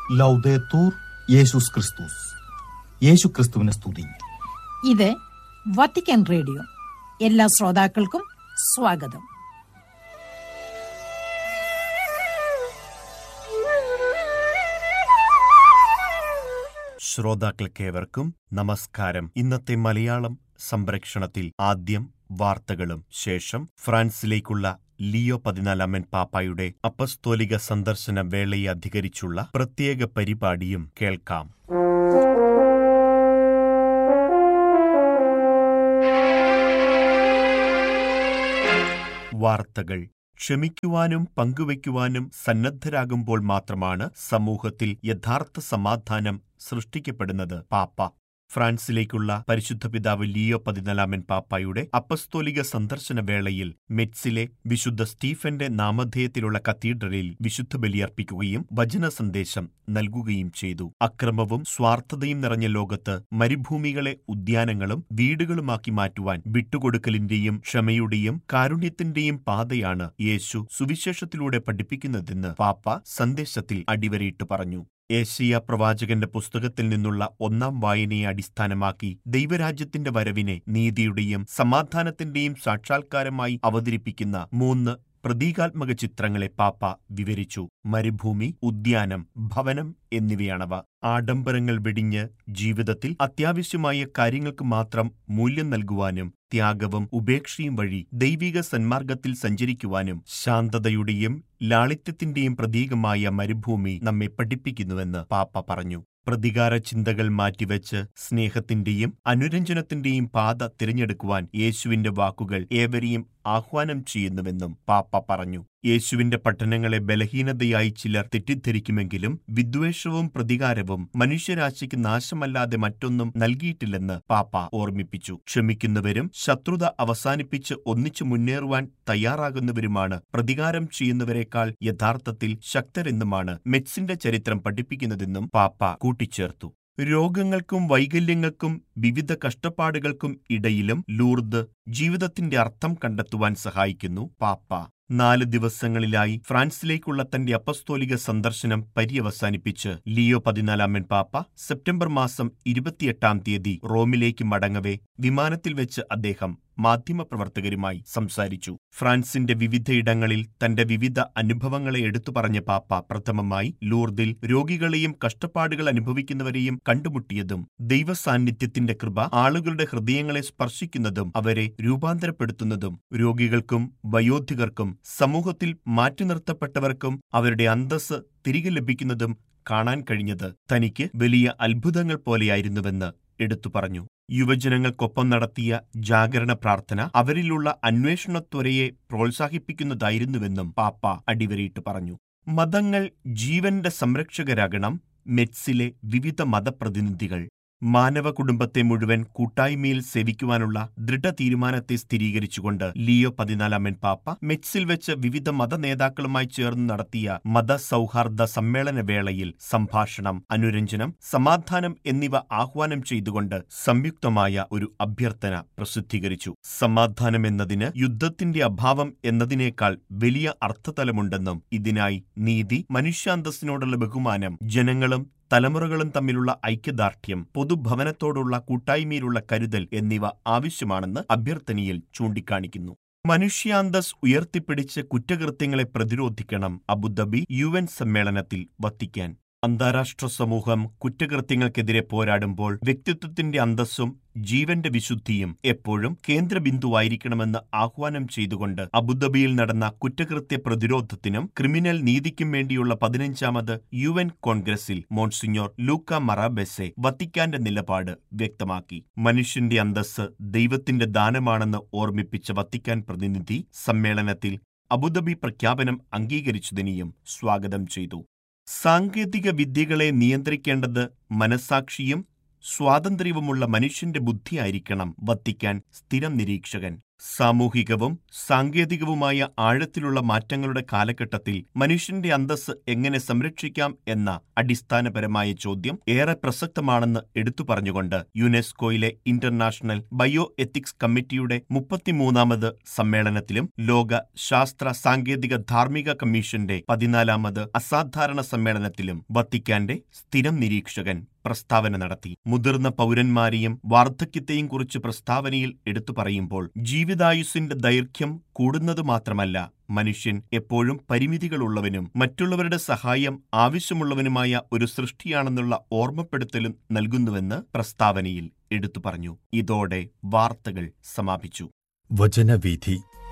ലൗദേത്തൂർ യേശുസ് ക്രിസ്തുസ് യേശു ക്രിസ്തുവിനെ സ്തുതി ഇത് വത്തിക്കാൻ റേഡിയോ എല്ലാ ശ്രോതാക്കൾക്കും സ്വാഗതം ശ്രോതാക്കൾക്കേവർക്കും നമസ്കാരം ഇന്നത്തെ മലയാളം സംപ്രേക്ഷണത്തിൽ ആദ്യം വാർത്തകളും ശേഷം ഫ്രാൻസിലേക്കുള്ള ലിയോ പതിനാലാമൻ പാപ്പായുടെ അപ്പസ്തോലിക സന്ദർശന വേളയെ അധികരിച്ചുള്ള പ്രത്യേക പരിപാടിയും കേൾക്കാം വാർത്തകൾ ക്ഷമിക്കുവാനും പങ്കുവയ്ക്കുവാനും സന്നദ്ധരാകുമ്പോൾ മാത്രമാണ് സമൂഹത്തിൽ യഥാർത്ഥ സമാധാനം സൃഷ്ടിക്കപ്പെടുന്നത് പാപ്പ ഫ്രാൻസിലേക്കുള്ള പരിശുദ്ധ പിതാവ് ലിയോ പതിനാലാമൻ പാപ്പായുടെ അപ്പസ്തോലിക സന്ദർശന വേളയിൽ മെറ്റ്സിലെ വിശുദ്ധ സ്റ്റീഫന്റെ നാമധേയത്തിലുള്ള കത്തീഡ്രലിൽ വിശുദ്ധ ബലിയർപ്പിക്കുകയും വചന സന്ദേശം നൽകുകയും ചെയ്തു അക്രമവും സ്വാർത്ഥതയും നിറഞ്ഞ ലോകത്ത് മരുഭൂമികളെ ഉദ്യാനങ്ങളും വീടുകളുമാക്കി മാറ്റുവാൻ വിട്ടുകൊടുക്കലിന്റെയും ക്ഷമയുടെയും കാരുണ്യത്തിന്റെയും പാതയാണ് യേശു സുവിശേഷത്തിലൂടെ പഠിപ്പിക്കുന്നതെന്ന് പാപ്പ സന്ദേശത്തിൽ അടിവരയിട്ട് പറഞ്ഞു ഏഷ്യ പ്രവാചകന്റെ പുസ്തകത്തിൽ നിന്നുള്ള ഒന്നാം വായനയെ അടിസ്ഥാനമാക്കി ദൈവരാജ്യത്തിന്റെ വരവിനെ നീതിയുടെയും സമാധാനത്തിന്റെയും സാക്ഷാത്കാരമായി അവതരിപ്പിക്കുന്ന മൂന്ന് പ്രതീകാത്മക ചിത്രങ്ങളെ പാപ്പ വിവരിച്ചു മരുഭൂമി ഉദ്യാനം ഭവനം എന്നിവയാണവ ആഡംബരങ്ങൾ വെടിഞ്ഞ് ജീവിതത്തിൽ അത്യാവശ്യമായ കാര്യങ്ങൾക്ക് മാത്രം മൂല്യം നൽകുവാനും ത്യാഗവും ഉപേക്ഷയും വഴി ദൈവിക സന്മാർഗത്തിൽ സഞ്ചരിക്കുവാനും ശാന്തതയുടെയും ലാളിത്യത്തിന്റെയും പ്രതീകമായ മരുഭൂമി നമ്മെ പഠിപ്പിക്കുന്നുവെന്ന് പാപ്പ പറഞ്ഞു പ്രതികാര ചിന്തകൾ മാറ്റിവെച്ച് സ്നേഹത്തിന്റെയും അനുരഞ്ജനത്തിന്റെയും പാത തിരഞ്ഞെടുക്കുവാൻ യേശുവിന്റെ വാക്കുകൾ ഏവരെയും ആഹ്വാനം ചെയ്യുന്നുവെന്നും പാപ്പ പറഞ്ഞു യേശുവിന്റെ പഠനങ്ങളെ ബലഹീനതയായി ചിലർ തെറ്റിദ്ധരിക്കുമെങ്കിലും വിദ്വേഷവും പ്രതികാരവും മനുഷ്യരാശിക്ക് നാശമല്ലാതെ മറ്റൊന്നും നൽകിയിട്ടില്ലെന്ന് പാപ്പ ഓർമ്മിപ്പിച്ചു ക്ഷമിക്കുന്നവരും ശത്രുത അവസാനിപ്പിച്ച് ഒന്നിച്ചു മുന്നേറുവാൻ തയ്യാറാകുന്നവരുമാണ് പ്രതികാരം ചെയ്യുന്നവരെക്കാൾ യഥാർത്ഥത്തിൽ ശക്തരെന്നുമാണ് മെറ്റ്സിന്റെ ചരിത്രം പഠിപ്പിക്കുന്നതെന്നും പാപ്പ കൂട്ടിച്ചേർത്തു രോഗങ്ങൾക്കും വൈകല്യങ്ങൾക്കും വിവിധ കഷ്ടപ്പാടുകൾക്കും ഇടയിലും ലൂർദ് ജീവിതത്തിന്റെ അർത്ഥം കണ്ടെത്തുവാൻ സഹായിക്കുന്നു പാപ്പ നാല് ദിവസങ്ങളിലായി ഫ്രാൻസിലേക്കുള്ള തന്റെ അപ്പസ്തോലിക സന്ദർശനം പര്യവസാനിപ്പിച്ച് ലിയോ പതിനാലാമൻ പാപ്പ സെപ്റ്റംബർ മാസം ഇരുപത്തിയെട്ടാം തീയതി റോമിലേക്ക് മടങ്ങവേ വിമാനത്തിൽ വെച്ച് അദ്ദേഹം മാധ്യമപ്രവർത്തകരുമായി സംസാരിച്ചു ഫ്രാൻസിന്റെ വിവിധയിടങ്ങളിൽ തന്റെ വിവിധ അനുഭവങ്ങളെ എടുത്തു പറഞ്ഞ പാപ്പ പ്രഥമമായി ലൂർദിൽ രോഗികളെയും കഷ്ടപ്പാടുകൾ അനുഭവിക്കുന്നവരെയും കണ്ടുമുട്ടിയതും ദൈവസാന്നിധ്യത്തിന്റെ കൃപ ആളുകളുടെ ഹൃദയങ്ങളെ സ്പർശിക്കുന്നതും അവരെ രൂപാന്തരപ്പെടുത്തുന്നതും രോഗികൾക്കും വയോധികർക്കും സമൂഹത്തിൽ മാറ്റി നിർത്തപ്പെട്ടവർക്കും അവരുടെ അന്തസ് തിരികെ ലഭിക്കുന്നതും കാണാൻ കഴിഞ്ഞത് തനിക്ക് വലിയ അത്ഭുതങ്ങൾ പോലെയായിരുന്നുവെന്ന് എടുത്തു പറഞ്ഞു യുവജനങ്ങൾക്കൊപ്പം നടത്തിയ ജാഗരണ പ്രാർത്ഥന അവരിലുള്ള അന്വേഷണത്വരയെ പ്രോത്സാഹിപ്പിക്കുന്നതായിരുന്നുവെന്നും പാപ്പ അടിവരയിട്ട് പറഞ്ഞു മതങ്ങൾ ജീവന്റെ സംരക്ഷകരാകണം മെറ്റ്സിലെ വിവിധ മതപ്രതിനിധികൾ മാനവ കുടുംബത്തെ മുഴുവൻ കൂട്ടായ്മയിൽ സേവിക്കുവാനുള്ള ദൃഢ തീരുമാനത്തെ സ്ഥിരീകരിച്ചുകൊണ്ട് ലിയോ പതിനാലാമൻ പാപ്പ മെറ്റ്സിൽ വെച്ച് വിവിധ മത നേതാക്കളുമായി ചേർന്ന് നടത്തിയ മതസൗഹാർദ്ദ സമ്മേളന വേളയിൽ സംഭാഷണം അനുരഞ്ജനം സമാധാനം എന്നിവ ആഹ്വാനം ചെയ്തുകൊണ്ട് സംയുക്തമായ ഒരു അഭ്യർത്ഥന പ്രസിദ്ധീകരിച്ചു സമാധാനം എന്നതിന് യുദ്ധത്തിന്റെ അഭാവം എന്നതിനേക്കാൾ വലിയ അർത്ഥതലമുണ്ടെന്നും ഇതിനായി നീതി മനുഷ്യാന്തസ്സിനോടുള്ള ബഹുമാനം ജനങ്ങളും തലമുറകളും തമ്മിലുള്ള ഐക്യദാർഢ്യം പൊതുഭവനത്തോടുള്ള കൂട്ടായ്മയിലുള്ള കരുതൽ എന്നിവ ആവശ്യമാണെന്ന് അഭ്യർത്ഥനയിൽ ചൂണ്ടിക്കാണിക്കുന്നു മനുഷ്യാന്തസ് ഉയർത്തിപ്പിടിച്ച് കുറ്റകൃത്യങ്ങളെ പ്രതിരോധിക്കണം അബുദാബി യു എൻ സമ്മേളനത്തിൽ വത്തിക്കാൻ അന്താരാഷ്ട്ര സമൂഹം കുറ്റകൃത്യങ്ങൾക്കെതിരെ പോരാടുമ്പോൾ വ്യക്തിത്വത്തിന്റെ അന്തസ്സും ജീവന്റെ വിശുദ്ധിയും എപ്പോഴും കേന്ദ്രബിന്ദുവായിരിക്കണമെന്ന് ആഹ്വാനം ചെയ്തുകൊണ്ട് അബുദാബിയിൽ നടന്ന കുറ്റകൃത്യ പ്രതിരോധത്തിനും ക്രിമിനൽ നീതിക്കും വേണ്ടിയുള്ള പതിനഞ്ചാമത് യു എൻ കോൺഗ്രസിൽ മോൺസിഞ്ഞോർ ലൂക്ക മറാബെസെ വത്തിക്കാന്റെ നിലപാട് വ്യക്തമാക്കി മനുഷ്യന്റെ അന്തസ്സ് ദൈവത്തിന്റെ ദാനമാണെന്ന് ഓർമ്മിപ്പിച്ച വത്തിക്കാൻ പ്രതിനിധി സമ്മേളനത്തിൽ അബുദാബി പ്രഖ്യാപനം അംഗീകരിച്ചതിനെയും സ്വാഗതം ചെയ്തു സാങ്കേതിക വിദ്യകളെ നിയന്ത്രിക്കേണ്ടത് മനസാക്ഷിയും സ്വാതന്ത്ര്യവുമുള്ള മനുഷ്യന്റെ ബുദ്ധിയായിരിക്കണം വത്തിക്കാൻ സ്ഥിരം നിരീക്ഷകൻ സാമൂഹികവും സാങ്കേതികവുമായ ആഴത്തിലുള്ള മാറ്റങ്ങളുടെ കാലഘട്ടത്തിൽ മനുഷ്യന്റെ അന്തസ്സ് എങ്ങനെ സംരക്ഷിക്കാം എന്ന അടിസ്ഥാനപരമായ ചോദ്യം ഏറെ പ്രസക്തമാണെന്ന് എടുത്തു പറഞ്ഞുകൊണ്ട് യുനെസ്കോയിലെ ഇന്റർനാഷണൽ ബയോ എത്തിക്സ് കമ്മിറ്റിയുടെ മുപ്പത്തിമൂന്നാമത് സമ്മേളനത്തിലും ലോക ശാസ്ത്ര സാങ്കേതിക ധാർമ്മിക കമ്മീഷന്റെ പതിനാലാമത് അസാധാരണ സമ്മേളനത്തിലും വത്തിക്കാന്റെ സ്ഥിരം നിരീക്ഷകൻ പ്രസ്താവന നടത്തി മുതിർന്ന പൗരന്മാരെയും വാർദ്ധക്യത്തെയും കുറിച്ച് പ്രസ്താവനയിൽ എടുത്തു പറയുമ്പോൾ ജീവിതായുസിന്റെ ദൈർഘ്യം കൂടുന്നത് മാത്രമല്ല മനുഷ്യൻ എപ്പോഴും പരിമിതികളുള്ളവനും മറ്റുള്ളവരുടെ സഹായം ആവശ്യമുള്ളവനുമായ ഒരു സൃഷ്ടിയാണെന്നുള്ള ഓർമ്മപ്പെടുത്തലും നൽകുന്നുവെന്ന് പ്രസ്താവനയിൽ എടുത്തു പറഞ്ഞു ഇതോടെ വാർത്തകൾ സമാപിച്ചു വചനവീഥി